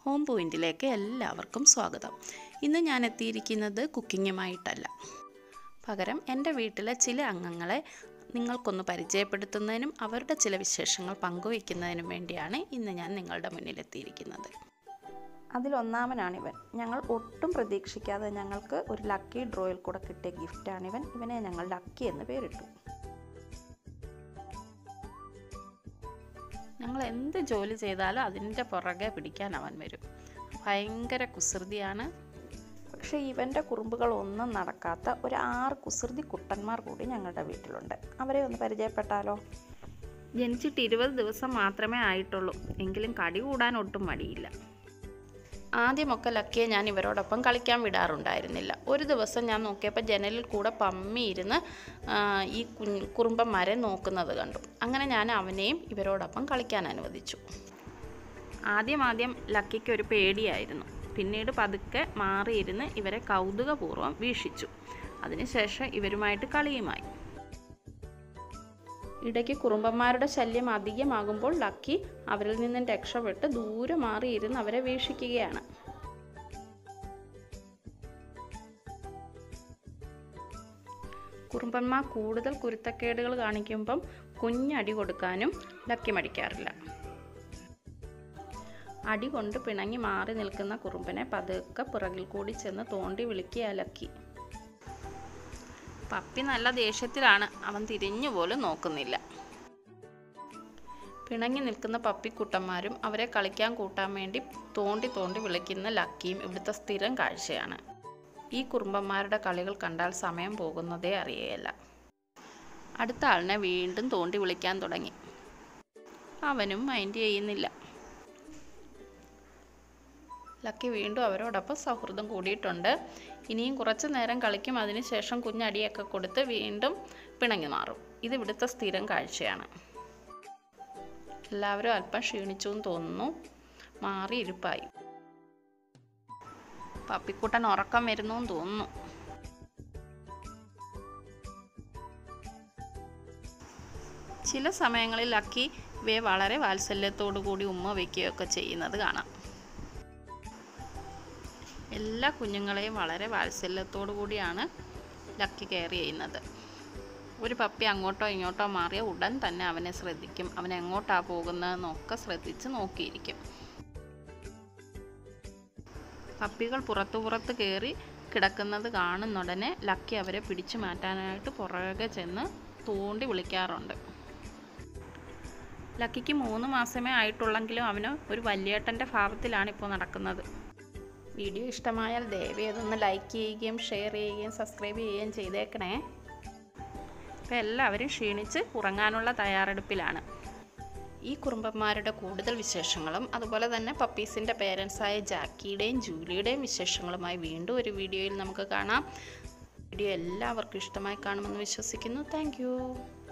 home പോയിൻറ്റിലേക്ക് എല്ലാവർക്കും സ്വാഗതം ഇന്ന് ഞാൻ എത്തിയിരിക്കുന്നത് കുക്കിങ്ങുമായിട്ടല്ല പകരം എൻ്റെ വീട്ടിലെ ചില അംഗങ്ങളെ നിങ്ങൾക്കൊന്ന് പരിചയപ്പെടുത്തുന്നതിനും അവരുടെ ചില വിശേഷങ്ങൾ പങ്കുവയ്ക്കുന്നതിനും വേണ്ടിയാണ് ഇന്ന് ഞാൻ നിങ്ങളുടെ മുന്നിലെത്തിയിരിക്കുന്നത് അതിലൊന്നാമനാണിവൻ ഞങ്ങൾ ഒട്ടും പ്രതീക്ഷിക്കാതെ ഞങ്ങൾക്ക് ഒരു ലക്കി ഡ്രോയിൽ കൂടെ കിട്ടിയ ഗിഫ്റ്റാണിവൻ ഇവനെ ഞങ്ങൾ ലക്കി എന്ന് പേരിട്ടു ഞങ്ങൾ എന്ത് ജോലി ചെയ്താലും അതിൻ്റെ പുറകെ പിടിക്കാൻ അവൻ വരും ഭയങ്കര കുസൃതിയാണ് പക്ഷേ ഇവൻ്റെ കുറുമ്പുകൾ ഒന്നും നടക്കാത്ത ഒരു ആറ് കുസൃതി കുട്ടന്മാർ കൂടി ഞങ്ങളുടെ വീട്ടിലുണ്ട് അവരെ ഒന്ന് പരിചയപ്പെട്ടാലോ ജനിച്ചിട്ട് ഇരുപത് ദിവസം മാത്രമേ ആയിട്ടുള്ളൂ എങ്കിലും കടി കൂടാൻ ഒട്ടും മടിയില്ല ആദ്യമൊക്കെ ലക്കിയെ ഞാൻ ഇവരോടൊപ്പം കളിക്കാൻ വിടാറുണ്ടായിരുന്നില്ല ഒരു ദിവസം ഞാൻ നോക്കിയപ്പോൾ ജനലിൽ കൂടെ പമ്മിയിരുന്ന് ആ, ഈ കുഞ്ഞ് കുറുമ്പന്മാരെ നോക്കുന്നത് കണ്ടു അങ്ങനെ ഞാൻ അവനെയും ഇവരോടൊപ്പം കളിക്കാൻ അനുവദിച്ചു ആദ്യം ആദ്യം ലക്കിക്ക് ഒരു പേടിയായിരുന്നു പിന്നീട് പതുക്കെ മാറിയിരുന്ന് ഇവരെ കൗതുകപൂർവ്വം വീക്ഷിച്ചു അതിനുശേഷം ഇവരുമായിട്ട് കളിയുമായി ഇടയ്ക്ക് കുറുമ്പന്മാരുടെ ശല്യം അധികമാകുമ്പോൾ ലക്കി അവരിൽ നിന്നും രക്ഷപ്പെട്ട് ദൂരെ മാറിയിരുന്ന് അവരെ വീക്ഷിക്കുകയാണ് കുറുമ്പന്മാർ കൂടുതൽ കുരുത്തക്കേടുകൾ കാണിക്കുമ്പം കുഞ്ഞടി കൊടുക്കാനും ലക്കി മടിക്കാറില്ല അടി കൊണ്ട് പിണങ്ങി മാറി നിൽക്കുന്ന കുറുമ്പനെ പതുക്കെ പുറകിൽ കൂടി ചെന്ന് തോണ്ടി വിളിക്കുക ലക്കി പപ്പി നല്ല ദേഷ്യത്തിലാണ് അവൻ തിരിഞ്ഞു പോലും നോക്കുന്നില്ല പിണങ്ങി നിൽക്കുന്ന പപ്പിക്കുട്ടന്മാരും അവരെ കളിക്കാൻ കൂട്ടാൻ വേണ്ടി തോണ്ടി തോണ്ടി വിളിക്കുന്ന ലക്കിയും ഇവിടുത്തെ സ്ഥിരം കാഴ്ചയാണ് ഈ കുറുമ്പന്മാരുടെ കളികൾ കണ്ടാൽ സമയം പോകുന്നതേ അറിയുകയില്ല അടുത്ത ആളിനെ വീണ്ടും തോണ്ടി വിളിക്കാൻ തുടങ്ങി അവനും മൈൻഡ് ചെയ്യുന്നില്ല ലക്കി വീണ്ടും അവരോടൊപ്പം സൗഹൃദം കൂടിയിട്ടുണ്ട് ഇനിയും കുറച്ച് നേരം കളിക്കും അതിനുശേഷം കുഞ്ഞടിയൊക്കെ കൊടുത്ത് വീണ്ടും പിണങ്ങി മാറും ഇത് ഇവിടുത്തെ സ്ഥിരം കാഴ്ചയാണ് എല്ലാവരും അല്പം ക്ഷീണിച്ചു എന്ന് തോന്നുന്നു മാറി ഇരിപ്പായി പപ്പിക്കുട്ടൻ ഉറക്കം വരുന്നു എന്ന് തോന്നുന്നു ചില സമയങ്ങളിൽ ലക്കി ഇവയെ വളരെ വാത്സല്യത്തോടു കൂടി ഉമ്മ വയ്ക്കുകയൊക്കെ ചെയ്യുന്നത് കാണാം എല്ലാ കുഞ്ഞുങ്ങളെയും വളരെ വാത്സല്യത്തോടു കൂടിയാണ് ലക്കി കെയർ ചെയ്യുന്നത് ഒരു പപ്പി അങ്ങോട്ടോ ഇങ്ങോട്ടോ മാറിയ ഉടൻ തന്നെ അവനെ ശ്രദ്ധിക്കും അവൻ എങ്ങോട്ടാ പോകുന്നതെന്നൊക്കെ ശ്രദ്ധിച്ച് നോക്കിയിരിക്കും പപ്പികൾ പുറത്തു പുറത്ത് കയറി കിടക്കുന്നത് കാണുന്നുടനെ ലക്കി അവരെ പിടിച്ചു മാറ്റാനായിട്ട് പുറകെ ചെന്ന് തോണ്ടി വിളിക്കാറുണ്ട് ലക്കിക്ക് മൂന്ന് മാസമേ ആയിട്ടുള്ളെങ്കിലും അവന് ഒരു വലിയേട്ടൻ്റെ ഭാവത്തിലാണ് ഇപ്പോൾ നടക്കുന്നത് വീഡിയോ ഇഷ്ടമായാൽ ദയവ് ഇതൊന്ന് ലൈക്ക് ചെയ്യുകയും ഷെയർ ചെയ്യുകയും സബ്സ്ക്രൈബ് ചെയ്യുകയും ചെയ്തേക്കണേ അപ്പോൾ എല്ലാവരും ക്ഷീണിച്ച് ഉറങ്ങാനുള്ള തയ്യാറെടുപ്പിലാണ് ഈ കുറുമ്പന്മാരുടെ കൂടുതൽ വിശേഷങ്ങളും അതുപോലെ തന്നെ പപ്പീസിൻ്റെ പേരൻസായ ജാക്കിയുടെയും ജൂലിയുടെയും വിശേഷങ്ങളുമായി വീണ്ടും ഒരു വീഡിയോയിൽ നമുക്ക് കാണാം വീഡിയോ എല്ലാവർക്കും ഇഷ്ടമായി കാണുമെന്ന് വിശ്വസിക്കുന്നു താങ്ക്